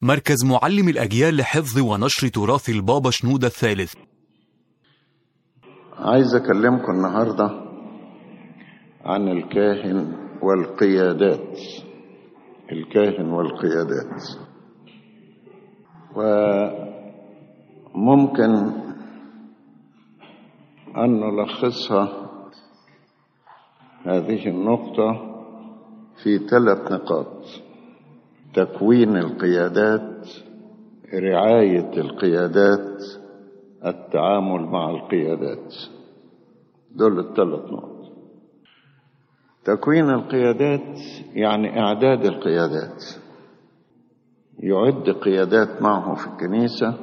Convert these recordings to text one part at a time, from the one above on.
مركز معلم الأجيال لحفظ ونشر تراث البابا شنودة الثالث عايز أكلمكم النهاردة عن الكاهن والقيادات الكاهن والقيادات وممكن أن نلخصها هذه النقطة في ثلاث نقاط تكوين القيادات رعاية القيادات التعامل مع القيادات دول الثلاث نقط تكوين القيادات يعني إعداد القيادات يعد قيادات معه في الكنيسة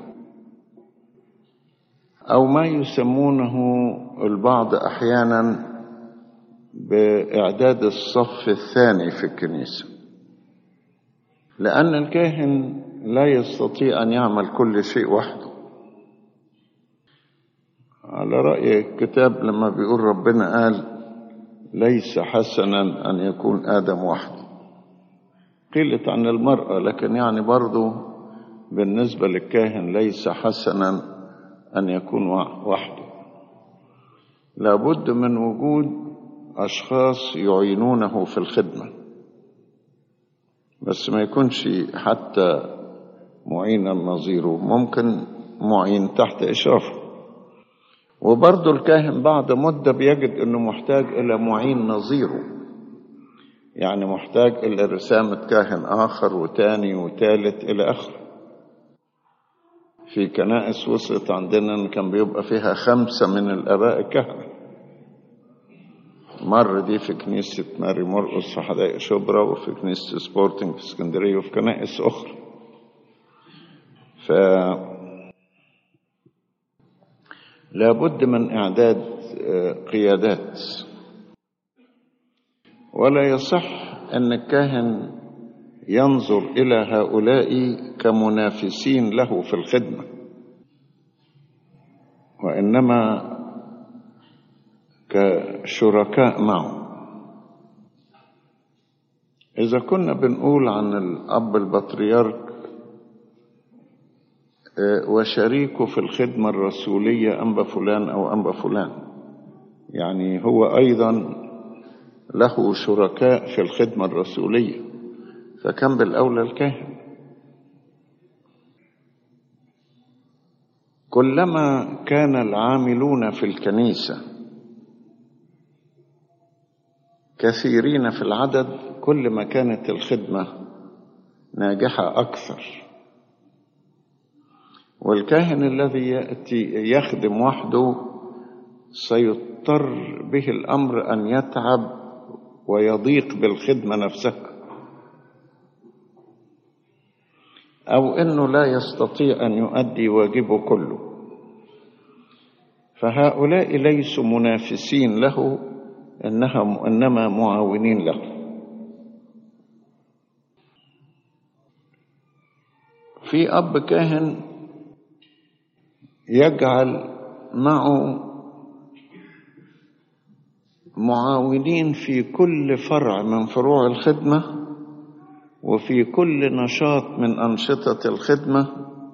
أو ما يسمونه البعض أحيانا بإعداد الصف الثاني في الكنيسة لأن الكاهن لا يستطيع أن يعمل كل شيء وحده على رأي الكتاب لما بيقول ربنا قال ليس حسنا أن يكون آدم وحده قيلت عن المرأة لكن يعني برضو بالنسبة للكاهن ليس حسنا أن يكون وحده لابد من وجود أشخاص يعينونه في الخدمة بس ما يكونش حتى معينا نظيره ممكن معين تحت إشرافه وبرضه الكاهن بعد مدة بيجد أنه محتاج إلى معين نظيره يعني محتاج إلى رسامة كاهن آخر وتاني وتالت إلى آخره في كنائس وصلت عندنا إن كان بيبقى فيها خمسة من الآباء الكهنة مر دي في كنيسة ماري مرقس في حدائق شبرا وفي كنيسة سبورتنج في اسكندرية وفي كنائس أخرى ف لابد من إعداد قيادات ولا يصح أن الكاهن ينظر إلى هؤلاء كمنافسين له في الخدمة وإنما كشركاء معه إذا كنا بنقول عن الأب البطريرك وشريكه في الخدمة الرسولية أنبا فلان أو أنبا فلان يعني هو أيضا له شركاء في الخدمة الرسولية فكان بالأولى الكاهن كلما كان العاملون في الكنيسة كثيرين في العدد كل ما كانت الخدمة ناجحة أكثر والكاهن الذي يأتي يخدم وحده سيضطر به الأمر أن يتعب ويضيق بالخدمة نفسها أو أنه لا يستطيع أن يؤدي واجبه كله فهؤلاء ليسوا منافسين له إنها إنما معاونين له في أب كاهن يجعل معه معاونين في كل فرع من فروع الخدمة وفي كل نشاط من أنشطة الخدمة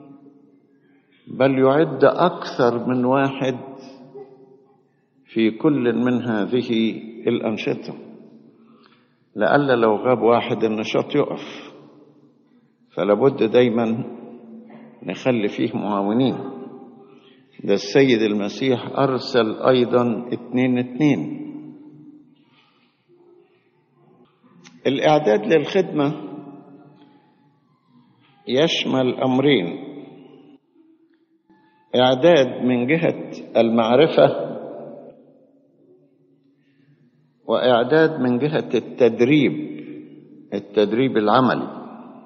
بل يعد أكثر من واحد في كل من هذه الأنشطة لألا لو غاب واحد النشاط يقف فلابد دايما نخلي فيه معاونين ده السيد المسيح أرسل أيضا اتنين اتنين الإعداد للخدمة يشمل أمرين إعداد من جهة المعرفة وإعداد من جهة التدريب التدريب العملي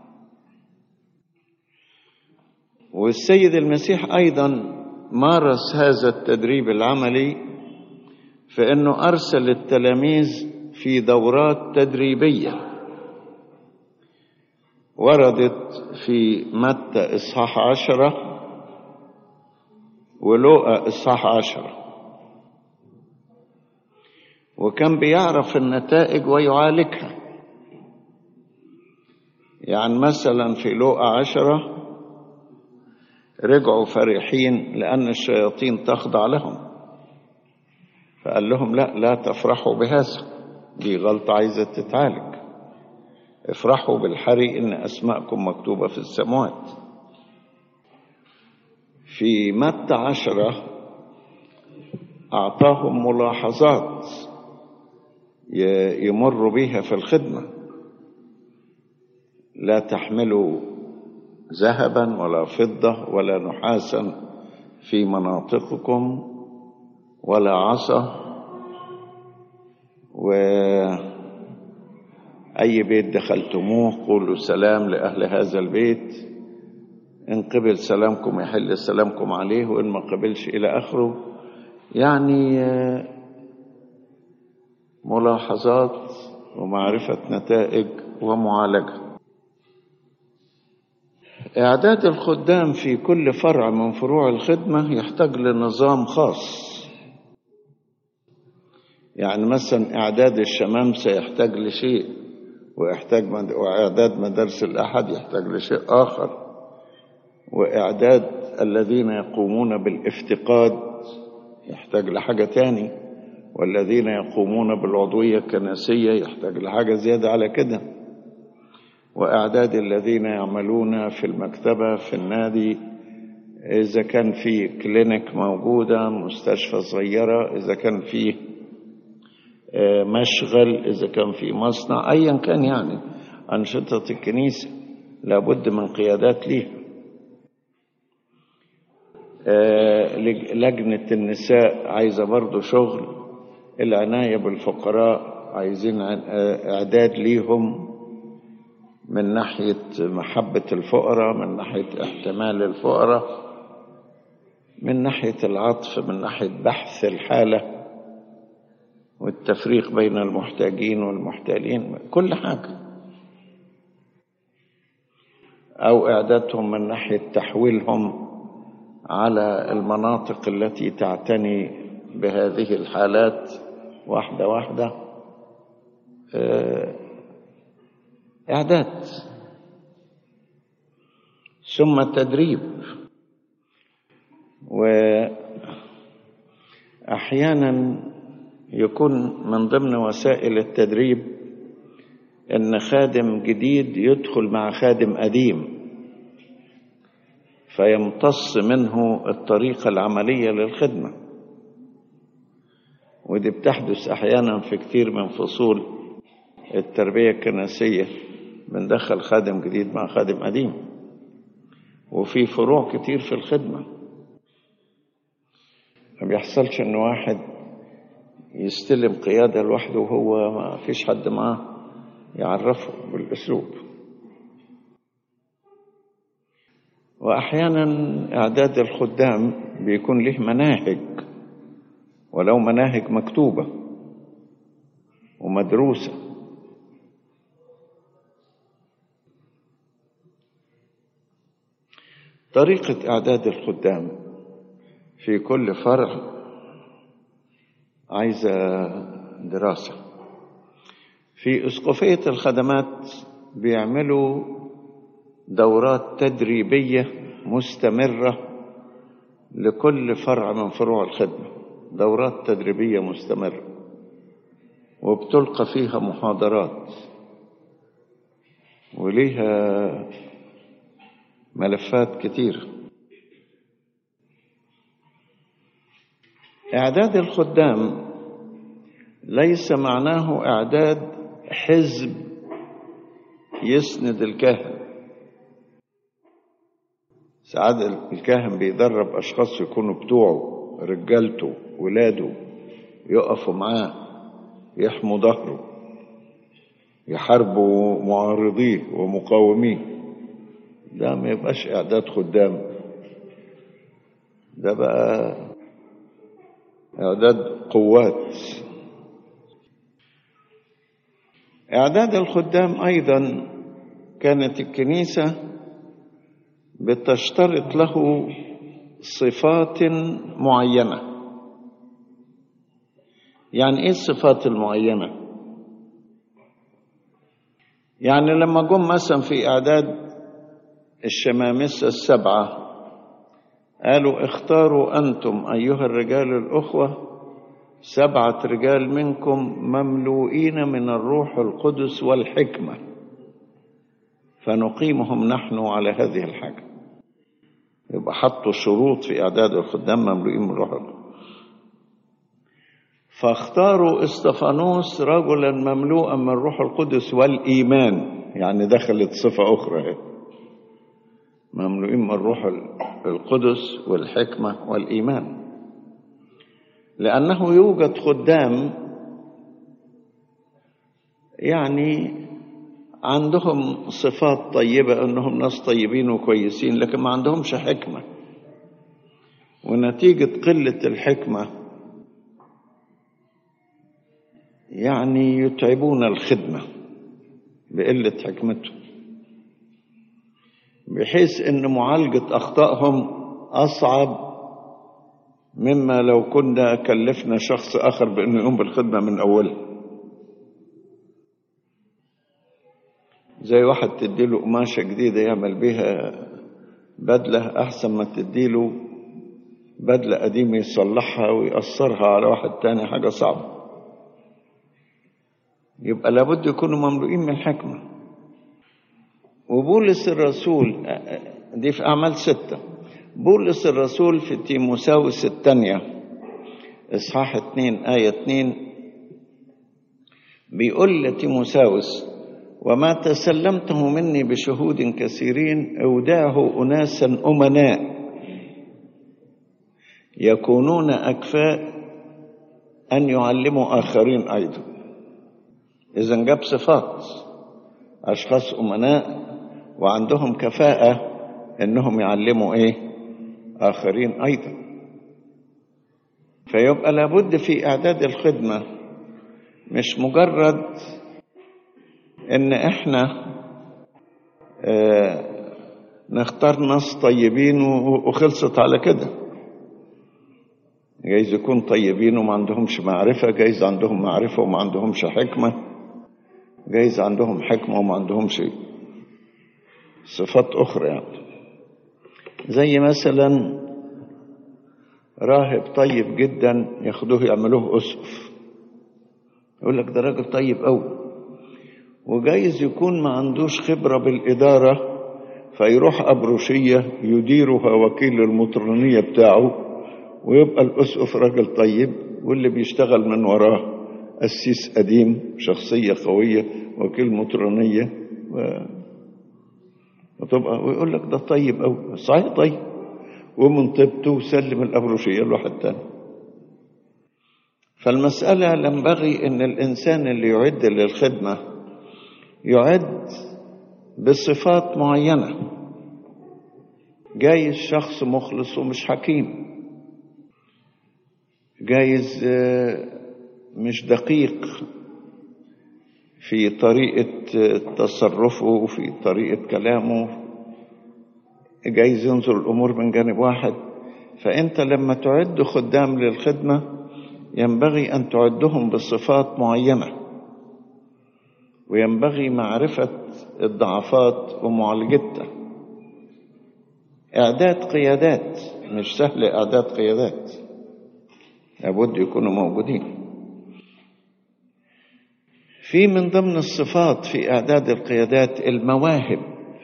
والسيد المسيح أيضا مارس هذا التدريب العملي فإنه أرسل التلاميذ في دورات تدريبية وردت في متى إصحاح عشرة ولوقا إصحاح عشرة وكان بيعرف النتائج ويعالجها يعني مثلا في لوقا عشرة رجعوا فرحين لأن الشياطين تخضع لهم فقال لهم لا لا تفرحوا بهذا دي غلطة عايزة تتعالج افرحوا بالحري إن أسماءكم مكتوبة في السماوات في متى عشرة أعطاهم ملاحظات يمروا بها في الخدمة لا تحملوا ذهبا ولا فضة ولا نحاسا في مناطقكم ولا عصا وأي بيت دخلتموه قولوا سلام لأهل هذا البيت إن قبل سلامكم يحل سلامكم عليه وإن ما قبلش إلى آخره يعني ملاحظات ومعرفة نتائج ومعالجة إعداد الخدام في كل فرع من فروع الخدمة يحتاج لنظام خاص يعني مثلا إعداد الشمامسة يحتاج لشيء ويحتاج مد... وإعداد مدارس الأحد يحتاج لشيء آخر وإعداد الذين يقومون بالافتقاد يحتاج لحاجة تاني والذين يقومون بالعضوية الكنسية يحتاج لحاجة زيادة على كده وإعداد الذين يعملون في المكتبة في النادي إذا كان في كلينيك موجودة مستشفى صغيرة إذا كان في مشغل إذا كان في مصنع أيا كان يعني أنشطة الكنيسة لابد من قيادات ليها لجنة النساء عايزة برضو شغل العناية بالفقراء عايزين إعداد ليهم من ناحية محبة الفقراء من ناحية احتمال الفقراء من ناحية العطف من ناحية بحث الحالة والتفريق بين المحتاجين والمحتالين كل حاجة أو إعدادهم من ناحية تحويلهم على المناطق التي تعتني بهذه الحالات واحدة واحدة إعداد ثم التدريب وأحيانا يكون من ضمن وسائل التدريب ان خادم جديد يدخل مع خادم قديم فيمتص منه الطريقه العمليه للخدمه ودي بتحدث احيانا في كتير من فصول التربيه الكنسيه بندخل خادم جديد مع خادم قديم وفي فروع كتير في الخدمه ما بيحصلش ان واحد يستلم قيادة لوحده وهو ما فيش حد معاه يعرفه بالأسلوب وأحيانا إعداد الخدام بيكون له مناهج ولو مناهج مكتوبة ومدروسة طريقة إعداد الخدام في كل فرع عايزة دراسة في أسقفية الخدمات بيعملوا دورات تدريبية مستمرة لكل فرع من فروع الخدمة دورات تدريبية مستمرة وبتلقى فيها محاضرات وليها ملفات كتير إعداد الخدام ليس معناه إعداد حزب يسند الكاهن ساعات الكاهن بيدرب أشخاص يكونوا بتوعه رجالته ولاده يقفوا معاه يحموا ظهره يحاربوا معارضيه ومقاوميه ده ما يبقاش إعداد خدام ده بقى إعداد قوات إعداد الخدام أيضا كانت الكنيسة بتشترط له صفات معينة يعني إيه الصفات المعينة؟ يعني لما جم مثلا في إعداد الشمامسة السبعة قالوا اختاروا أنتم أيها الرجال الأخوة سبعة رجال منكم مملوئين من الروح القدس والحكمة فنقيمهم نحن على هذه الحاجة يبقى حطوا شروط في إعداد الخدام مملوئين من الروح القدس فاختاروا استفانوس رجلا مملوءا من الروح القدس والإيمان يعني دخلت صفة أخرى هي. مملوئين من الروح القدس والحكمة والإيمان لأنه يوجد خدام يعني عندهم صفات طيبة أنهم ناس طيبين وكويسين لكن ما عندهمش حكمة ونتيجة قلة الحكمة يعني يتعبون الخدمة بقلة حكمتهم بحيث أن معالجة أخطائهم أصعب مما لو كنا كلفنا شخص آخر بأنه يقوم بالخدمة من أولها زي واحد تديله قماشة جديدة يعمل بيها بدلة أحسن ما تديله بدلة قديمة يصلحها ويأثرها على واحد تاني حاجة صعبة يبقى لابد يكونوا مملوئين من الحكمة وبولس الرسول دي في أعمال ستة بولس الرسول في تيموساوس الثانية إصحاح اتنين آية اتنين بيقول لتيموساوس وما تسلمته مني بشهود كثيرين أودعه أناسا أمناء يكونون أكفاء أن يعلموا آخرين أيضا إذا جاب صفات أشخاص أمناء وعندهم كفاءة إنهم يعلموا إيه آخرين أيضا فيبقى لابد في إعداد الخدمة مش مجرد إن إحنا آه نختار ناس طيبين وخلصت على كده جايز يكون طيبين وما عندهمش معرفة جايز عندهم معرفة وما عندهمش حكمة جايز عندهم حكمة وما عندهمش صفات أخرى يعني زي مثلا راهب طيب جدا ياخدوه يعملوه أسقف يقول لك ده راجل طيب قوي وجايز يكون ما عندوش خبرة بالإدارة فيروح أبروشية يديرها وكيل المطرانية بتاعه ويبقى الأسقف راجل طيب واللي بيشتغل من وراه قسيس قديم شخصية قوية وكيل مطرانية و... وتبقى ويقول لك ده طيب أوي صحيح طيب ومن طيبته وسلم الأبروشية لواحد تاني فالمسألة ينبغي أن الإنسان اللي يعد للخدمة يعد بصفات معينة جايز شخص مخلص ومش حكيم جايز مش دقيق في طريقة تصرفه وفي طريقة كلامه جايز ينظر الأمور من جانب واحد فأنت لما تعد خدام للخدمة ينبغي أن تعدهم بصفات معينة وينبغي معرفة الضعفات ومعالجتها إعداد قيادات مش سهل إعداد قيادات لابد يكونوا موجودين في من ضمن الصفات في إعداد القيادات المواهب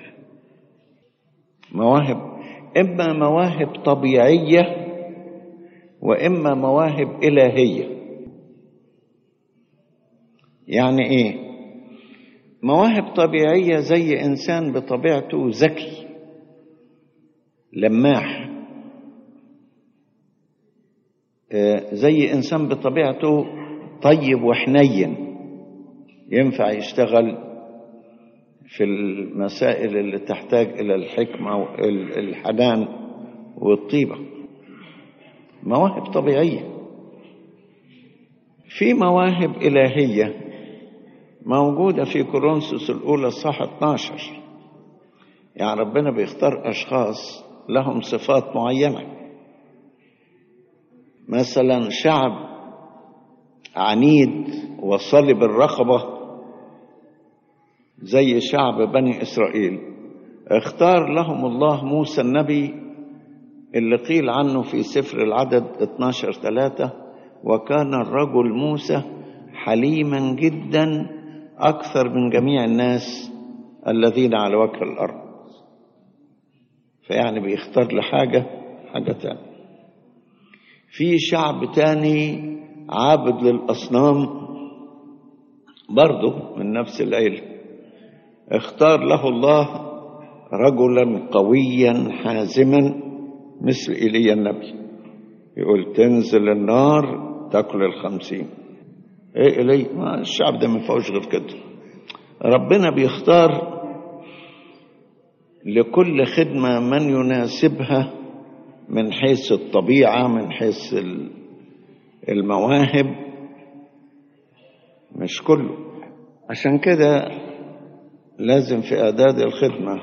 مواهب إما مواهب طبيعية وإما مواهب إلهية يعني إيه مواهب طبيعية زي إنسان بطبيعته ذكي لماح زي إنسان بطبيعته طيب وحنين ينفع يشتغل في المسائل اللي تحتاج إلى الحكمة والحنان والطيبة مواهب طبيعية في مواهب إلهية موجودة في كورنثوس الأولى الصح 12 يعني ربنا بيختار أشخاص لهم صفات معينة مثلا شعب عنيد وصلب الرقبة زي شعب بني إسرائيل اختار لهم الله موسى النبي اللي قيل عنه في سفر العدد 12 ثلاثة وكان الرجل موسى حليما جدا أكثر من جميع الناس الذين على وجه الأرض فيعني بيختار لحاجة حاجة تانية في شعب تاني عابد للأصنام برضه من نفس العيلة اختار له الله رجلا قويا حازما مثل ايليا النبي يقول تنزل النار تاكل الخمسين ايه ايليا ما الشعب ده ما فيهوش غير كده ربنا بيختار لكل خدمة من يناسبها من حيث الطبيعة من حيث المواهب مش كله عشان كده لازم في اعداد الخدمه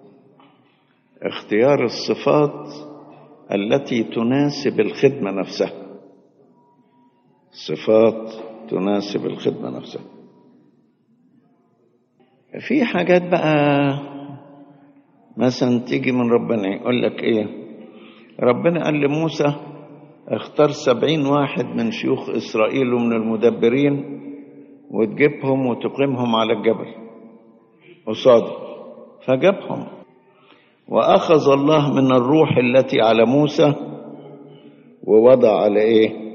اختيار الصفات التي تناسب الخدمه نفسها صفات تناسب الخدمه نفسها في حاجات بقى مثلا تيجي من ربنا يقول لك ايه ربنا قال لموسى اختار سبعين واحد من شيوخ اسرائيل ومن المدبرين وتجيبهم وتقيمهم على الجبل قصاده فجابهم واخذ الله من الروح التي على موسى ووضع على ايه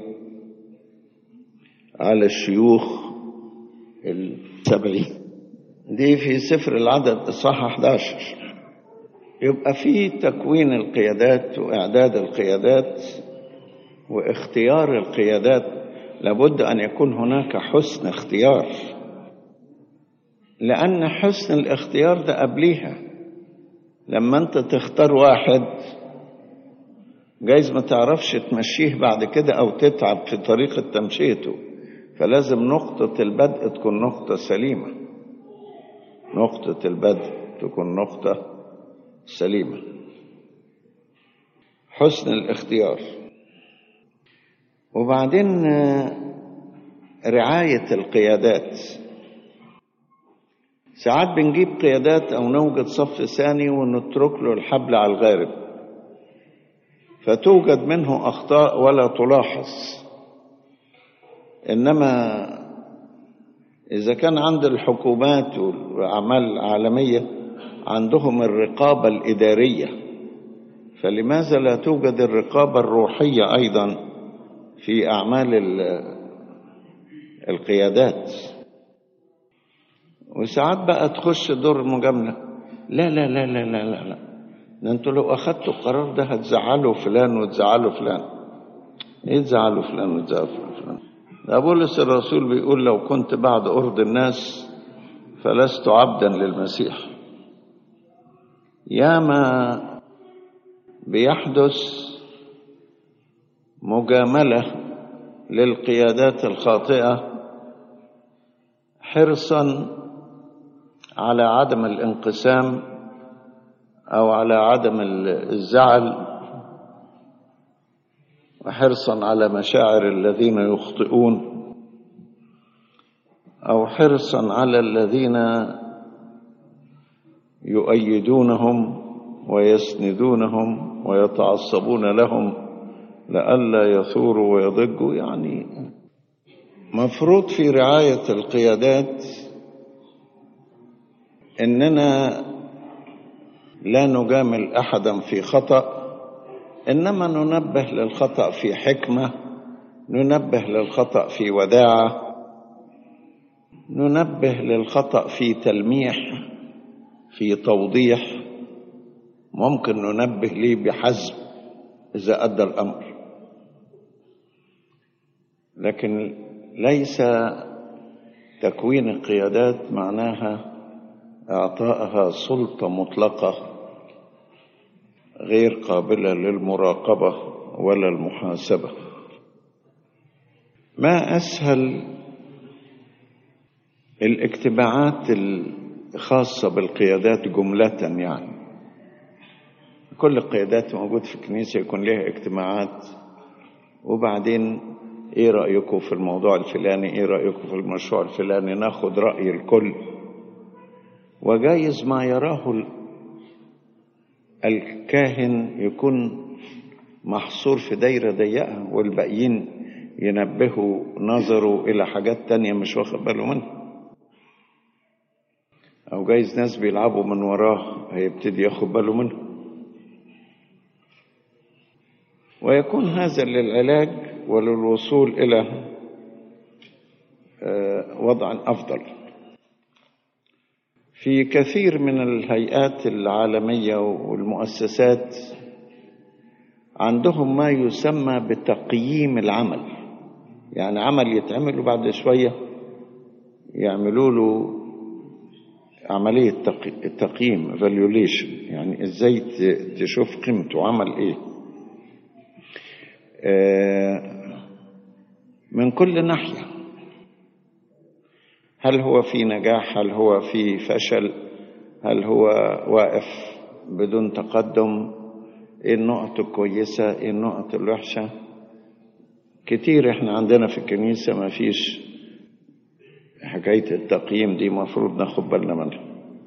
على الشيوخ السبعين دي في سفر العدد اصحاح 11 يبقى في تكوين القيادات واعداد القيادات واختيار القيادات لابد ان يكون هناك حسن اختيار لان حسن الاختيار ده قبليها لما انت تختار واحد جايز ما تعرفش تمشيه بعد كده او تتعب في طريقه تمشيته فلازم نقطه البدء تكون نقطه سليمه نقطه البدء تكون نقطه سليمه حسن الاختيار وبعدين رعاية القيادات ساعات بنجيب قيادات أو نوجد صف ثاني ونترك له الحبل على الغارب فتوجد منه أخطاء ولا تلاحظ إنما إذا كان عند الحكومات والأعمال العالمية عندهم الرقابة الإدارية فلماذا لا توجد الرقابة الروحية أيضا في أعمال القيادات وساعات بقى تخش دور المجاملة لا لا لا لا لا لا لا ده انتوا لو اخدتوا القرار ده هتزعلوا فلان وتزعلوا فلان ايه تزعلوا فلان وتزعلوا فلان ده بولس الرسول بيقول لو كنت بعد أرض الناس فلست عبدا للمسيح ياما بيحدث مجامله للقيادات الخاطئه حرصا على عدم الانقسام او على عدم الزعل وحرصا على مشاعر الذين يخطئون او حرصا على الذين يؤيدونهم ويسندونهم ويتعصبون لهم لئلا يثوروا ويضجوا يعني مفروض في رعاية القيادات إننا لا نجامل أحدا في خطأ إنما ننبه للخطأ في حكمة ننبه للخطأ في وداعة ننبه للخطأ في تلميح في توضيح ممكن ننبه ليه بحزم إذا أدى الأمر لكن ليس تكوين القيادات معناها إعطائها سلطة مطلقة غير قابلة للمراقبة ولا المحاسبة ما أسهل الاجتماعات الخاصة بالقيادات جملة يعني كل القيادات موجود في الكنيسة يكون لها اجتماعات وبعدين ايه رأيكم في الموضوع الفلاني ايه رأيكم في المشروع الفلاني ناخد رأي الكل وجايز ما يراه الكاهن يكون محصور في دايرة ضيقة والباقيين ينبهوا نظره إلى حاجات تانية مش واخد باله منها أو جايز ناس بيلعبوا من وراه هيبتدي ياخد باله منه ويكون هذا للعلاج وللوصول إلى وضع أفضل في كثير من الهيئات العالمية والمؤسسات عندهم ما يسمى بتقييم العمل يعني عمل يتعمل وبعد شوية يعملوا له عملية تقييم evaluation يعني ازاي تشوف قيمته عمل ايه من كل ناحية هل هو في نجاح هل هو في فشل هل هو واقف بدون تقدم ايه النقط الكويسة ايه النقط الوحشة كتير احنا عندنا في الكنيسة ما فيش حكاية التقييم دي مفروض ناخد بالنا منها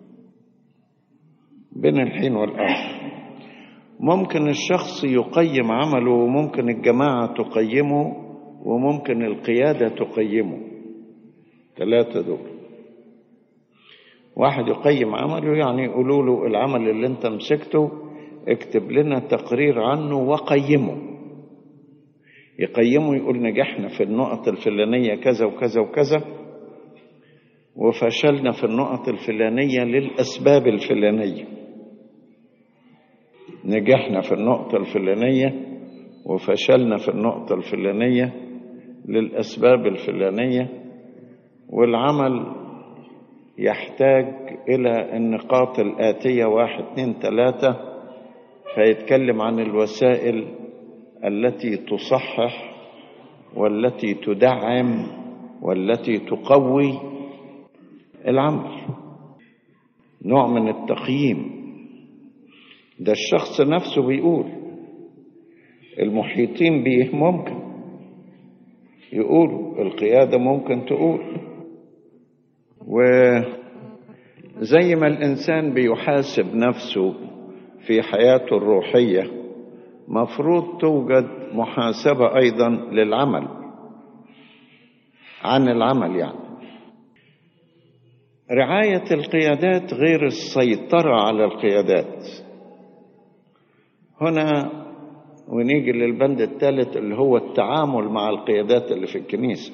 بين الحين والآخر ممكن الشخص يقيم عمله وممكن الجماعة تقيمه وممكن القيادة تقيمه ثلاثة دول واحد يقيم عمله يعني يقولوا له العمل اللي انت مسكته اكتب لنا تقرير عنه وقيمه يقيمه يقول نجحنا في النقط الفلانية كذا وكذا وكذا وفشلنا في النقط الفلانية للأسباب الفلانية نجحنا في النقطة الفلانية وفشلنا في النقطة الفلانية للأسباب الفلانية والعمل يحتاج إلى النقاط الآتية واحد اثنين ثلاثة فيتكلم عن الوسائل التي تصحح والتي تدعم والتي تقوي العمل نوع من التقييم ده الشخص نفسه بيقول المحيطين بيه ممكن يقولوا القيادة ممكن تقول وزي ما الإنسان بيحاسب نفسه في حياته الروحية مفروض توجد محاسبة أيضا للعمل عن العمل يعني رعاية القيادات غير السيطرة على القيادات هنا ونيجي للبند الثالث اللي هو التعامل مع القيادات اللي في الكنيسة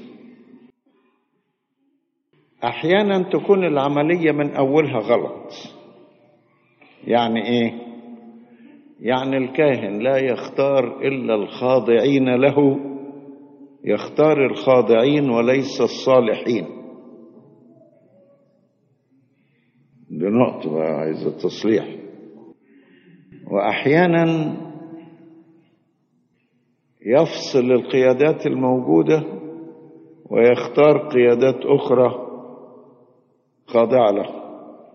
أحيانا تكون العملية من أولها غلط يعني إيه؟ يعني الكاهن لا يختار إلا الخاضعين له يختار الخاضعين وليس الصالحين دي نقطة بقى عايزة تصليح وأحيانا يفصل القيادات الموجودة ويختار قيادات أخرى خاضعة له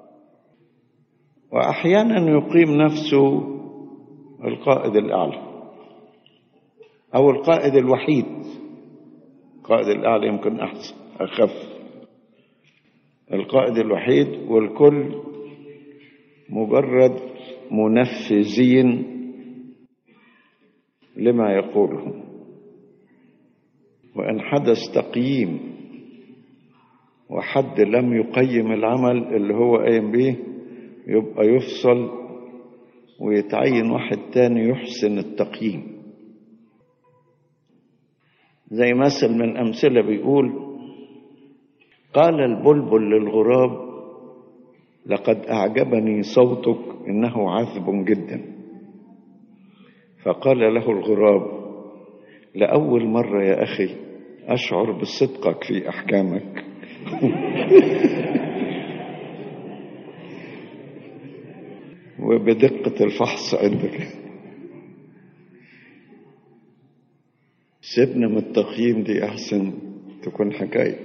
وأحيانا يقيم نفسه القائد الأعلى أو القائد الوحيد القائد الأعلى يمكن أحسن أخف القائد الوحيد والكل مجرد منفذين لما يقوله وإن حدث تقييم وحد لم يقيم العمل اللي هو قايم بيه يبقى يفصل ويتعين واحد تاني يحسن التقييم زي مثل من أمثلة بيقول قال البلبل للغراب لقد أعجبني صوتك إنه عذب جدا فقال له الغراب لأول مرة يا أخي أشعر بصدقك في أحكامك وبدقة الفحص عندك سيبنا من التقييم دي أحسن تكون حكاية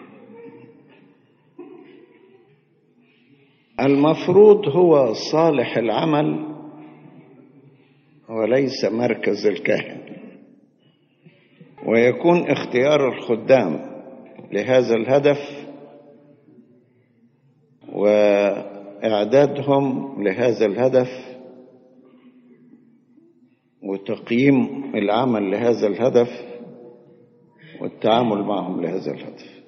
المفروض هو صالح العمل وليس مركز الكاهن ويكون اختيار الخدام لهذا الهدف و إعدادهم لهذا الهدف وتقييم العمل لهذا الهدف والتعامل معهم لهذا الهدف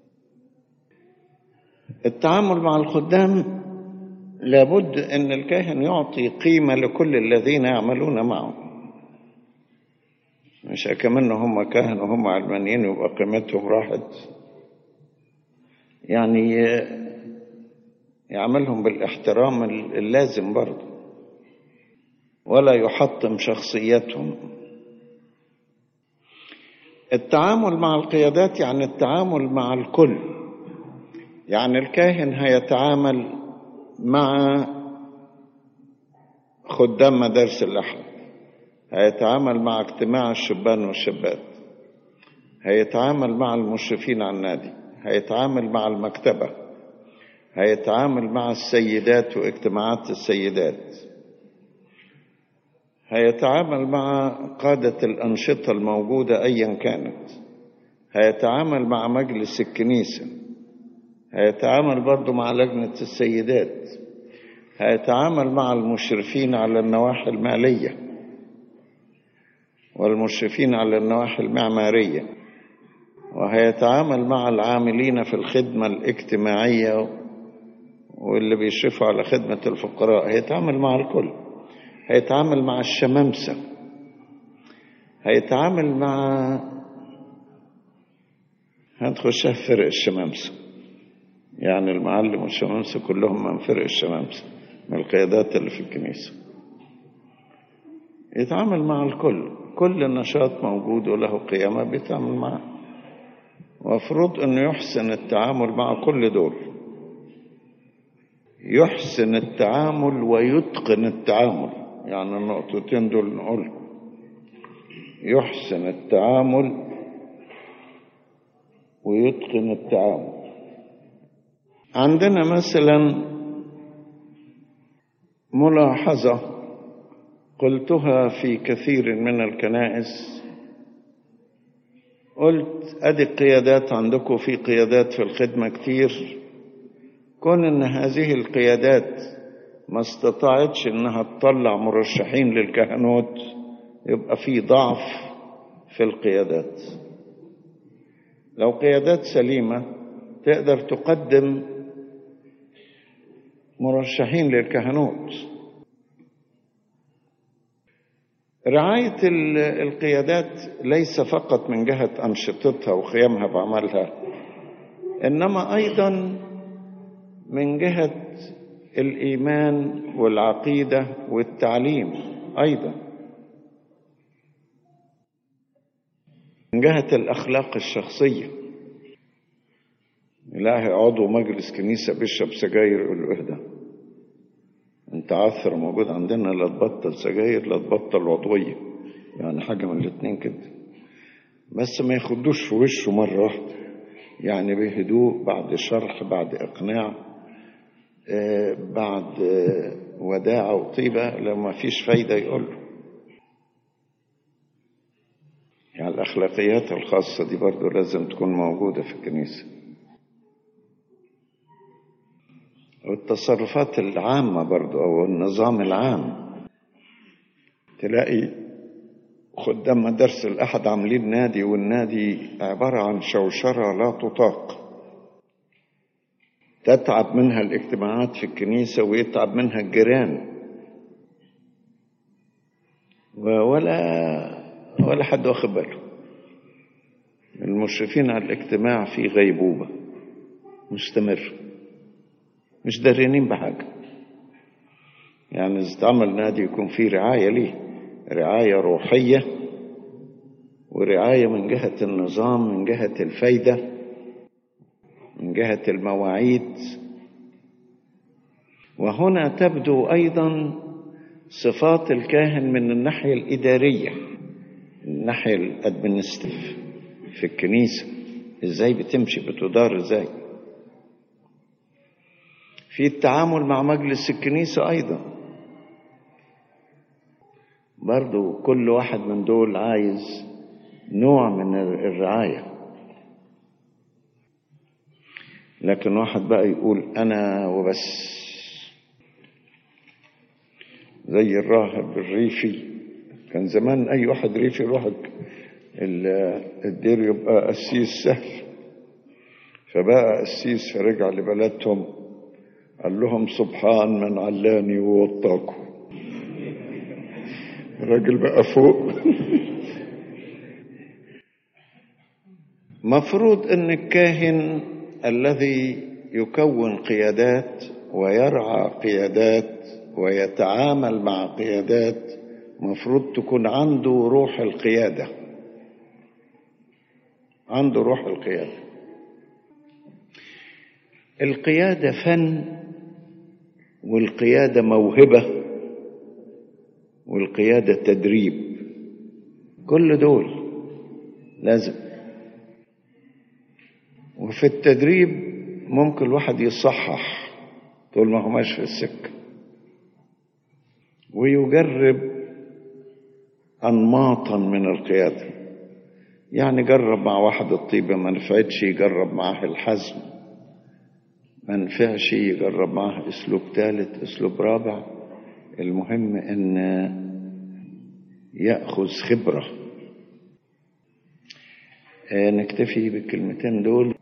التعامل مع الخدام لابد ان الكاهن يعطي قيمه لكل الذين يعملون معه مش كمان هم كاهن وهم علمانيين يبقى قيمتهم راحت يعني يعملهم بالاحترام اللازم برضه ولا يحطم شخصيتهم التعامل مع القيادات يعني التعامل مع الكل يعني الكاهن هيتعامل مع خدام مدارس الأحد هيتعامل مع اجتماع الشبان والشابات هيتعامل مع المشرفين على النادي هيتعامل مع المكتبة هيتعامل مع السيدات واجتماعات السيدات هيتعامل مع قادة الأنشطة الموجودة أيا كانت هيتعامل مع مجلس الكنيسة هيتعامل برضه مع لجنة السيدات هيتعامل مع المشرفين على النواحي المالية والمشرفين على النواحي المعمارية وهيتعامل مع العاملين في الخدمة الاجتماعية واللي بيشرفوا على خدمة الفقراء هيتعامل مع الكل هيتعامل مع الشمامسة هيتعامل مع هنخشها في فرق الشمامسة يعني المعلم والشمامسة كلهم من فرق الشمامسة من القيادات اللي في الكنيسة يتعامل مع الكل كل نشاط موجود وله قيمة بيتعامل معه ومفروض انه يحسن التعامل مع كل دول يحسن التعامل ويتقن التعامل يعني النقطتين دول نقول يحسن التعامل ويتقن التعامل عندنا مثلا ملاحظة قلتها في كثير من الكنائس قلت ادي القيادات عندكم في قيادات في الخدمة كتير كون ان هذه القيادات ما استطاعتش انها تطلع مرشحين للكهنوت يبقى في ضعف في القيادات لو قيادات سليمة تقدر تقدم مرشحين للكهنوت رعاية القيادات ليس فقط من جهة أنشطتها وقيامها بعملها إنما أيضا من جهة الإيمان والعقيدة والتعليم أيضا من جهة الأخلاق الشخصية إلهي عضو مجلس كنيسة بيشرب سجاير يقول له اهدى انت عثر موجود عندنا لا تبطل سجاير لا تبطل عضوية يعني حاجة من الاتنين كده بس ما ياخدوش في وشه مرة واحدة يعني بهدوء بعد شرح بعد إقناع آه بعد آه وداعة وطيبة لو ما فيش فايدة يقول له يعني الأخلاقيات الخاصة دي برضو لازم تكون موجودة في الكنيسة والتصرفات العامة برضو أو النظام العام تلاقي خدام مدارس الأحد عاملين نادي والنادي عبارة عن شوشرة لا تطاق تتعب منها الاجتماعات في الكنيسة ويتعب منها الجيران ولا ولا حد واخد باله المشرفين على الاجتماع في غيبوبة مستمر مش دارينين بحاجة يعني إذا اتعمل نادي يكون فيه رعاية ليه رعاية روحية ورعاية من جهة النظام من جهة الفايدة من جهة المواعيد وهنا تبدو أيضا صفات الكاهن من الناحية الإدارية الناحية الأدمنستيف في الكنيسة إزاي بتمشي بتدار إزاي في التعامل مع مجلس الكنيسة أيضا برضو كل واحد من دول عايز نوع من الرعاية لكن واحد بقى يقول أنا وبس زي الراهب الريفي كان زمان أي واحد ريفي يروح الدير يبقى قسيس سهل فبقى قسيس فرجع لبلدهم قال لهم سبحان من علاني ووطاكم الراجل بقى فوق مفروض ان الكاهن الذي يكون قيادات ويرعى قيادات ويتعامل مع قيادات مفروض تكون عنده روح القياده عنده روح القياده القياده فن والقياده موهبه والقياده تدريب كل دول لازم وفي التدريب ممكن الواحد يصحح طول ما هو ماشي في السكه ويجرب انماطا من القياده يعني جرب مع واحد الطيبه ما نفعتش يجرب معاه الحزم ما نفعش يجرب معاه اسلوب ثالث اسلوب رابع المهم ان ياخذ خبره نكتفي بالكلمتين دول